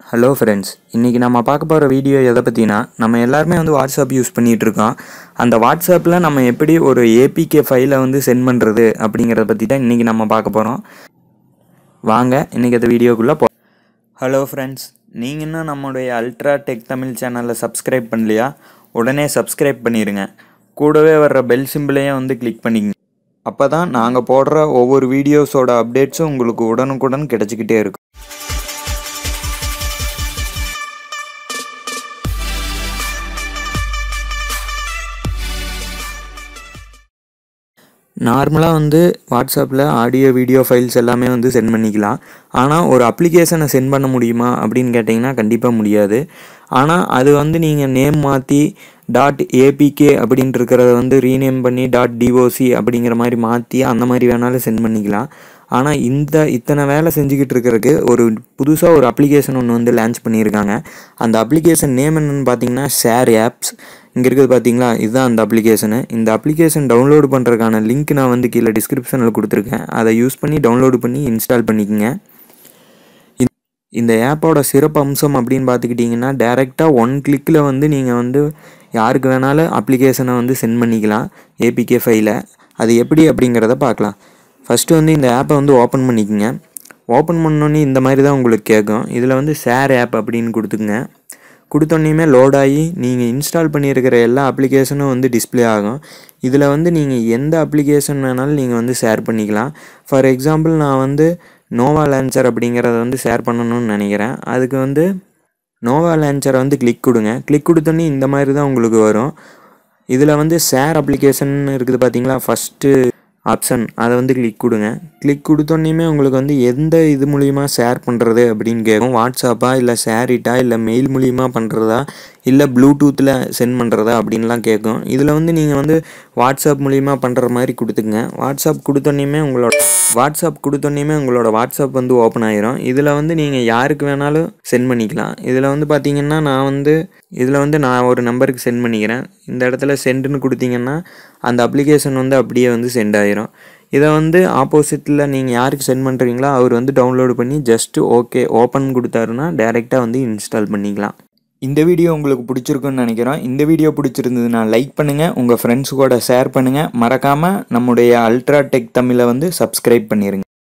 hello friends இன்றைக்கி நம்ம பார்க்க போகிற வீடியோ எதை பற்றினா நம்ம எல்லாருமே வந்து வாட்ஸ்அப் யூஸ் பண்ணிகிட்டு இருக்கோம் அந்த வாட்ஸ்அப்பில் நம்ம எப்படி ஒரு ஏபிகே ஃபைலை வந்து சென்ட் பண்ணுறது அப்படிங்கிறத பற்றி தான் இன்றைக்கி நம்ம பார்க்க போகிறோம் வாங்க இன்றைக்கி அந்த வீடியோக்குள்ளே போ ஹலோ ஃப்ரெண்ட்ஸ் நீங்கள் இன்னும் நம்மளுடைய அல்ட்ரா டெக் தமிழ் சேனலை சப்ஸ்கிரைப் பண்ணலையா உடனே சப்ஸ்கிரைப் பண்ணிடுங்க கூடவே வர்ற பெல் சிம்பிளையும் வந்து கிளிக் பண்ணிக்கங்க அப்போ தான் நாங்கள் போடுற ஒவ்வொரு வீடியோஸோட அப்டேட்ஸும் உங்களுக்கு உடனுக்குடன் கிடச்சிக்கிட்டே இருக்கும் நார்மலாக வந்து வாட்ஸ்அப்பில் ஆடியோ வீடியோ ஃபைல்ஸ் எல்லாமே வந்து சென்ட் பண்ணிக்கலாம் ஆனால் ஒரு அப்ளிகேஷனை சென்ட் பண்ண முடியுமா அப்படின்னு கேட்டிங்கன்னா கண்டிப்பாக முடியாது ஆனால் அது வந்து நீங்கள் நேம் மாற்றி டாட் ஏபிகே அப்படின்ட்டு இருக்கிறத வந்து ரீநேம் பண்ணி டாட் டிஓசி அப்படிங்கிற மாதிரி மாற்றி அந்த மாதிரி வேணாலும் சென்ட் பண்ணிக்கலாம் ஆனால் இந்த இத்தனை வேலை செஞ்சுக்கிட்டு இருக்கிறதுக்கு ஒரு புதுசாக ஒரு அப்ளிகேஷன் ஒன்று வந்து லான்ச் பண்ணியிருக்காங்க அந்த அப்ளிகேஷன் நேம் என்னென்னு பார்த்தீங்கன்னா ஷேர் ஆப்ஸ் இங்கே இருக்குது பார்த்தீங்களா இதுதான் அந்த அப்ளிகேஷனு இந்த அப்ளிகேஷன் டவுன்லோடு பண்ணுறதுக்கான லிங்க் நான் வந்து கீழே டிஸ்கிரிப்ஷனில் கொடுத்துருக்கேன் அதை யூஸ் பண்ணி டவுன்லோடு பண்ணி இன்ஸ்டால் பண்ணிக்கோங்க இந்த- இந்த ஆப்போட சிறப்பு அம்சம் அப்படின்னு பார்த்துக்கிட்டிங்கன்னா டேரெக்டாக ஒன் கிளிக்கில் வந்து நீங்கள் வந்து யாருக்கு வேணாலும் அப்ளிகேஷனை வந்து சென்ட் பண்ணிக்கலாம் ஏபிகே ஃபைலை அது எப்படி அப்படிங்கிறத பார்க்கலாம் ஃபஸ்ட்டு வந்து இந்த ஆப்பை வந்து ஓப்பன் பண்ணிக்கோங்க ஓப்பன் பண்ணோன்னே இந்த மாதிரி தான் உங்களுக்கு கேட்கும் இதில் வந்து ஷேர் ஆப் அப்படின்னு கொடுத்துக்குங்க கொடுத்தோன்னே லோட் ஆகி நீங்கள் இன்ஸ்டால் பண்ணியிருக்கிற எல்லா அப்ளிகேஷனும் வந்து டிஸ்ப்ளே ஆகும் இதில் வந்து நீங்கள் எந்த அப்ளிகேஷன் வேணாலும் நீங்கள் வந்து ஷேர் பண்ணிக்கலாம் ஃபார் எக்ஸாம்பிள் நான் வந்து நோவா லான்ச்சர் அப்படிங்கிறத வந்து ஷேர் பண்ணணும்னு நினைக்கிறேன் அதுக்கு வந்து நோவா லான்ச்சரை வந்து கிளிக் கொடுங்க கிளிக் கொடுத்தோன்னே இந்த மாதிரி தான் உங்களுக்கு வரும் இதில் வந்து ஷேர் அப்ளிகேஷன் இருக்குது பார்த்தீங்களா ஃபஸ்ட்டு ஆப்ஷன் அதை வந்து கிளிக் கொடுங்க கிளிக் கொடுத்தோன்னே உங்களுக்கு வந்து எந்த இது மூலிமா ஷேர் பண்ணுறது அப்படின்னு கேட்கும் வாட்ஸ்அப்பா இல்லை ஷேரிட்டா இல்லை மெயில் மூலிமா பண்ணுறதா இல்லை ப்ளூடூத்தில் சென்ட் பண்ணுறதா அப்படின்லாம் கேட்கும் இதில் வந்து நீங்கள் வந்து வாட்ஸ்அப் மூலிமா பண்ணுற மாதிரி கொடுத்துக்குங்க வாட்ஸ்அப் கொடுத்தோன்னே உங்களோட வாட்ஸ்அப் கொடுத்தோன்னே உங்களோட வாட்ஸ்அப் வந்து ஓப்பன் ஆயிரும் இதில் வந்து நீங்கள் யாருக்கு வேணாலும் சென்ட் பண்ணிக்கலாம் இதில் வந்து பார்த்தீங்கன்னா நான் வந்து இதில் வந்து நான் ஒரு நம்பருக்கு சென்ட் பண்ணிக்கிறேன் இந்த இடத்துல சென்டுன்னு கொடுத்தீங்கன்னா அந்த அப்ளிகேஷன் வந்து அப்படியே வந்து சென்ட் ஆயிரும் இதை வந்து ஆப்போசிட்டில் நீங்கள் யாருக்கு சென்ட் பண்ணுறீங்களோ அவர் வந்து டவுன்லோடு பண்ணி ஜஸ்ட்டு ஓகே ஓப்பன் கொடுத்தாருன்னா டேரெக்டாக வந்து இன்ஸ்டால் பண்ணிக்கலாம் இந்த வீடியோ உங்களுக்கு பிடிச்சிருக்குன்னு நினைக்கிறோம் இந்த வீடியோ பிடிச்சிருந்ததுன்னா லைக் பண்ணுங்கள் உங்கள் ஃப்ரெண்ட்ஸ் கூட ஷேர் பண்ணுங்கள் மறக்காமல் நம்முடைய அல்ட்ரா டெக் தமிழை வந்து சப்ஸ்கிரைப் பண்ணிடுங்க